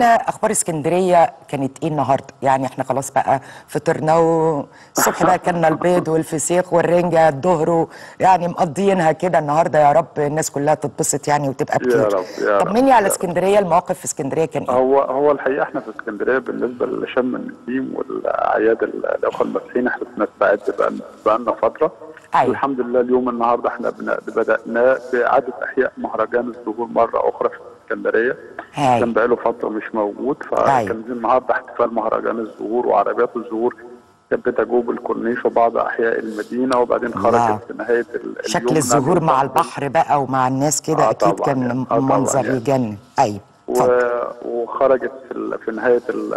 اخبار اسكندريه كانت ايه النهارده يعني احنا خلاص بقى فطرنا والصبح بقى كلنا البيض والفسيخ والرنجه الظهر يعني مقضيينها كده النهارده يا رب الناس كلها تتبسط يعني وتبقى بخير رب، يا رب، طمني على يا رب. اسكندريه المواقف في اسكندريه كان ايه هو هو الحقيقه احنا في اسكندريه بالنسبه لشم النسيم والاعياد ال- الاخوه المسيحيين احنا بنستعد بقى بقى لنا فتره أيوة. الحمد لله اليوم النهارده احنا بن- بدانا باعاده احياء مهرجان الزهور مره اخرى في اسكندريه هاي. كان بقاله فتره مش موجود أيوة. فكان النهارده احتفال مهرجان الزهور وعربيات الزهور كانت بتجوب الكورنيش في بعض احياء المدينه وبعدين الله. خرجت في نهايه ال- شكل اليوم الزهور نعمل مع فقرة البحر بقى ومع الناس كده آه اكيد طبعاً كان يعني. آه طبعاً منظر يعني. يجنن ايوه اتفضل. و- وخرجت في, ال- في نهايه ال-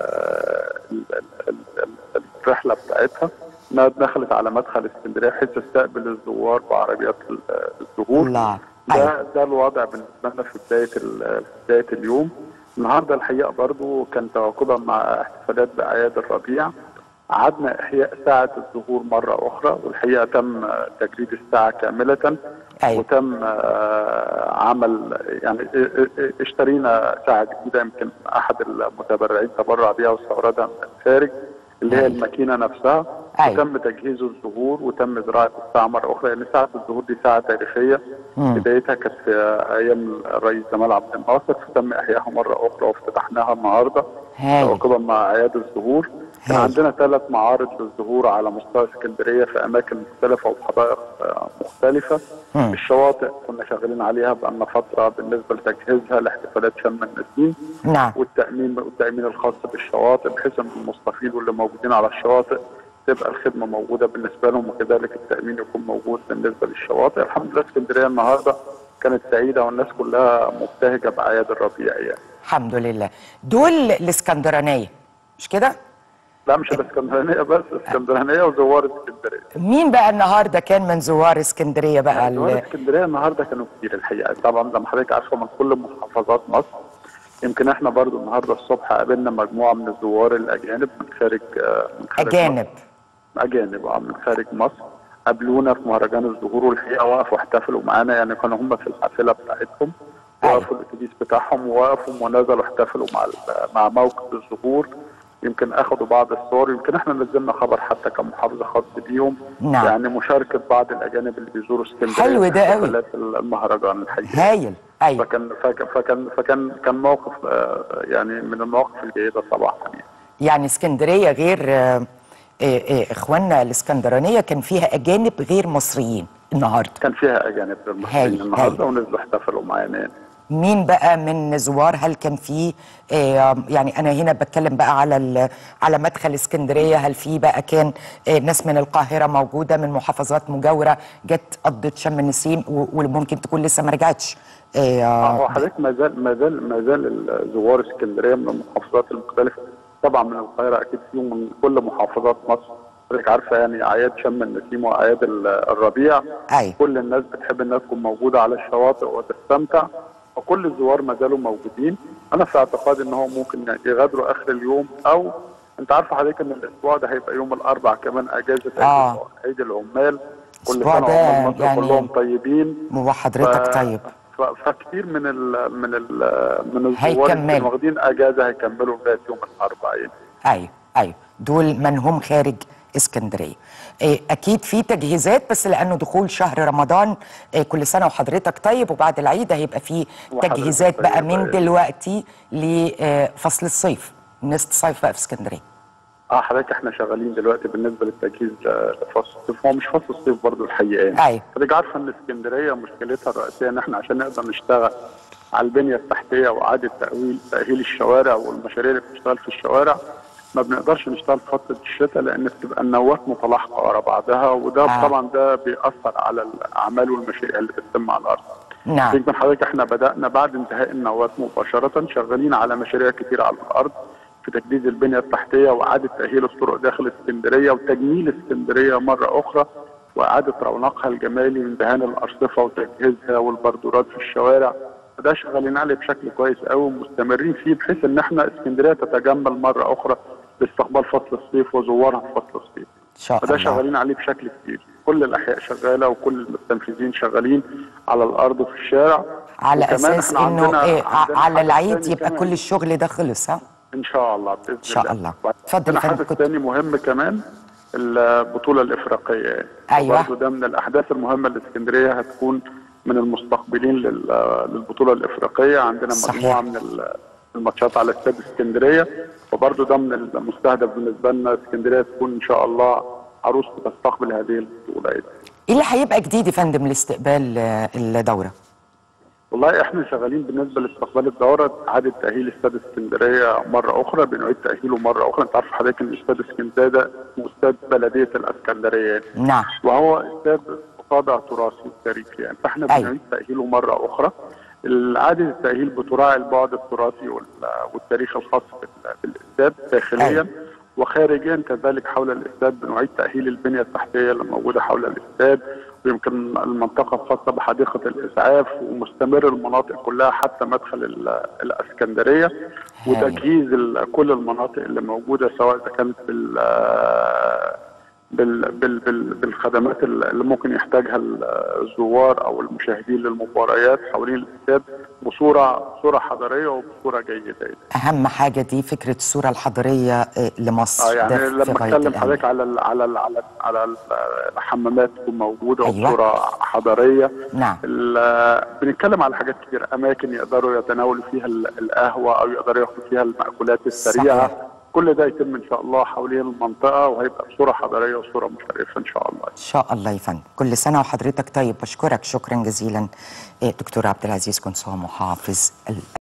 ال- ال- ال- الرحله بتاعتها انها دخلت على مدخل اسكندريه بحيث تستقبل الزوار بعربيات ال- الزهور الله. أيوة. ده ده الوضع بالنسبه لنا في بدايه ال- في بدايه اليوم النهارده الحقيقه برضو كان تواكبا مع احتفالات باعياد الربيع عدنا احياء ساعه الظهور مره اخرى والحقيقه تم تجريد الساعه كامله أيوة. وتم آه، عمل يعني ا- ا- ا- اشترينا ساعه جديده يمكن احد المتبرعين تبرع بيها واستوردها من الخارج اللي هي أيوة. الماكينه نفسها أيوة. وتم تجهيز الزهور وتم زراعه الساعه مره اخرى لان ساعه الزهور دي ساعه تاريخيه مم. بدايتها كانت في ايام الرئيس جمال عبد الناصر فتم احيائها مره اخرى وافتتحناها النهارده هايل. تواكبا مع اعياد الزهور كان هايل. عندنا ثلاث معارض للزهور على مستوى اسكندريه في اماكن مختلفه وحدائق آه، مختلفه مم. الشواطئ كنا شغالين عليها بقالنا فتره بالنسبه لتجهيزها لاحتفالات شم النسيم نعم والتامين والتامين الخاص بالشواطئ بحيث ان المستفيد واللي موجودين على الشواطئ تبقى الخدمه موجوده بالنسبه لهم وكذلك التامين يكون موجود بالنسبه للشواطئ الحمد لله اسكندريه النهارده كانت سعيده والناس كلها مبتهجه باعياد الربيع يعني الحمد لله دول الاسكندرانيه مش كده لا مش الاسكندرانيه بس اسكندرانيه وزوار اسكندريه مين بقى النهارده كان من زوار اسكندريه بقى زوار ال- اسكندريه النهارده كانوا كتير الحقيقه طبعا زي ما حضرتك عارفه من كل محافظات مصر يمكن احنا برضو النهارده الصبح قابلنا مجموعه من الزوار الاجانب من خارج آه، من خارج اجانب مصر. اجانب اه من خارج مصر قابلونا في مهرجان الزهور والحقيقه وقفوا احتفلوا معانا يعني كانوا هم في الحافله بتاعتهم أيوة. وقفوا الاتوبيس بتاعهم ووقفوا ونزلوا احتفلوا مع ال- مع موكب الزهور يمكن اخذوا بعض الصور يمكن احنا نزلنا خبر حتى كمحافظه خاص بيهم نعم. يعني مشاركه بعض الاجانب اللي بيزوروا اسكندريه حلو في ده قوي. احتفالات المهرجان الحقيقه هايل ايوه فكان فكان فكان فكان كان موقف آه، يعني من المواقف الجيده صراحه يعني. يعني اسكندريه غير آه، آه، آه، اخواننا الاسكندرانيه كان فيها اجانب غير مصريين النهارده كان فيها اجانب هايل، المصريين النهارده هايل. ونزلوا احتفلوا معانا يعني. مين بقى من زوار هل كان في آه، يعني انا هنا بتكلم بقى على ال- على مدخل اسكندريه هل في بقى كان آه، ناس من القاهره موجوده من محافظات مجاوره جت قضت شم النسيم و- وممكن تكون لسه ما رجعتش اه هو آه، حضرتك ما زال ما زال ما زال زوار اسكندريه من المحافظات المختلفه طبعا من القاهره اكيد فيهم من كل محافظات مصر حضرتك عارفه يعني اعياد شم النسيم واعياد ال- الربيع أيوة. كل الناس بتحب انها تكون موجوده على الشواطئ وتستمتع وكل الزوار ما زالوا موجودين انا في اعتقادي ان هو ممكن يغادروا اخر اليوم او انت عارفه حضرتك ان الاسبوع ده هيبقى يوم الاربع كمان اجازه عيد- آه. عيد العمال كل الأسبوع سنه ده وعمال مصر يعني كلهم طيبين وحضرتك ف- طيب ف- فكتير من ال من ال من الزوار هيكملوا. اللي واخدين اجازه هيكملوا لغايه يوم الاربعاء ايوه ايوه دول من هم خارج اسكندريه إيه، اكيد في تجهيزات بس لانه دخول شهر رمضان إيه، كل سنه وحضرتك طيب وبعد العيد هيبقى في وحضرتك تجهيزات بقى طيب، من أيوة. دلوقتي لفصل الصيف الناس تصيف بقى في اسكندريه اه حضرتك احنا شغالين دلوقتي بالنسبه للتجهيز ل- لفصل الصيف هو مش فصل الصيف برضه الحقيقه يعني أيوة. حضرتك عارفه ان اسكندريه مشكلتها الرئيسيه ان احنا عشان نقدر نشتغل على البنيه التحتيه واعاده تاهيل تاهيل الشوارع والمشاريع اللي بتشتغل في الشوارع ما بنقدرش نشتغل في فتره الشتاء لان بتبقى النوات متلاحقه ورا بعضها وده آه. طبعا ده بيأثر على الاعمال والمشاريع اللي بتتم على الارض نعم يمكن حضرتك احنا بدأنا بعد انتهاء النوات مباشرة شغالين على مشاريع كتيرة على الأرض في تجديد البنية التحتية وإعادة تأهيل الطرق داخل اسكندرية وتجميل اسكندرية مرة أخرى وإعادة رونقها الجمالي من دهان الأرصفة وتجهيزها والبردورات في الشوارع فده شغالين عليه بشكل كويس قوي ومستمرين فيه بحيث إن احنا اسكندرية تتجمل مرة أخرى لاستقبال فصل الصيف وزوارها في فصل الصيف. ان شاء فده الله شغالين عليه بشكل كبير كل الاحياء شغاله وكل التنفيذيين شغالين على الارض وفي الشارع على وكمان اساس إحنا انه عندنا- إيه عندنا على حدث العيد تاني يبقى كمان. كل الشغل ده خلص ها ان شاء الله باذن إن شاء الله. الله اتفضل عندنا يا فندم، حدث كنت- تاني مهم كمان البطوله الافريقيه يعني أيوة. برضه ده من الاحداث المهمه الاسكندريه هتكون من المستقبلين لل- للبطوله الافريقيه عندنا صحيح. مجموعه من ال- الماتشات على استاد اسكندريه وبرضه ده من المستهدف بالنسبه لنا اسكندريه تكون ان شاء الله عروس تستقبل هذه البطوله يعني. ايه اللي هيبقى جديد يا فندم لاستقبال آه، الدوره والله احنا شغالين بالنسبه لاستقبال الدوره اعاده تاهيل استاد اسكندريه مره اخرى بنعيد تاهيله مره اخرى انت عارف حضرتك ان استاد اسكندريه ده اسمه استاد بلديه الاسكندريه نعم وهو استاد طابع تراثي تاريخي يعني فاحنا أيوة. بنعيد تاهيله مره اخرى اعاده التاهيل بتراعي البعد التراثي وال- والتاريخ الخاص بال- بالاستاد داخليا أيوة. وخارجيا كذلك حول الاستاد بنعيد تاهيل البنيه التحتيه اللي موجوده حول الاستاد ويمكن المنطقه الخاصه بحديقه الاسعاف ومستمر المناطق كلها حتى مدخل ال- الاسكندريه هايل. وتجهيز ال- كل المناطق اللي موجوده سواء اذا كانت بال بال بال بال بالخدمات اللي ممكن يحتاجها الزوار او المشاهدين للمباريات حوالين الاستاد بصوره صوره حضاريه وبصوره جيده يعني. اهم حاجه دي فكره الصوره الحضاريه آه، لمصر اه يعني ده في لما غاية اتكلم الأهمية. حضرتك على ال على ال على ال على ال- الحمامات تكون موجوده أيوة. وبصوره حضاريه نعم ال- بنتكلم على حاجات كتير اماكن يقدروا يتناولوا فيها ال- القهوه او يقدروا ياخدوا فيها المأكولات السريعه صحيح. كل ده يتم ان شاء الله حوالين المنطقه وهيبقى بصوره حضاريه وصوره مشرفه ان شاء الله ان شاء الله يا فندم كل سنه وحضرتك طيب بشكرك شكرا جزيلا آه، دكتور عبد العزيز كنصوم محافظ ال-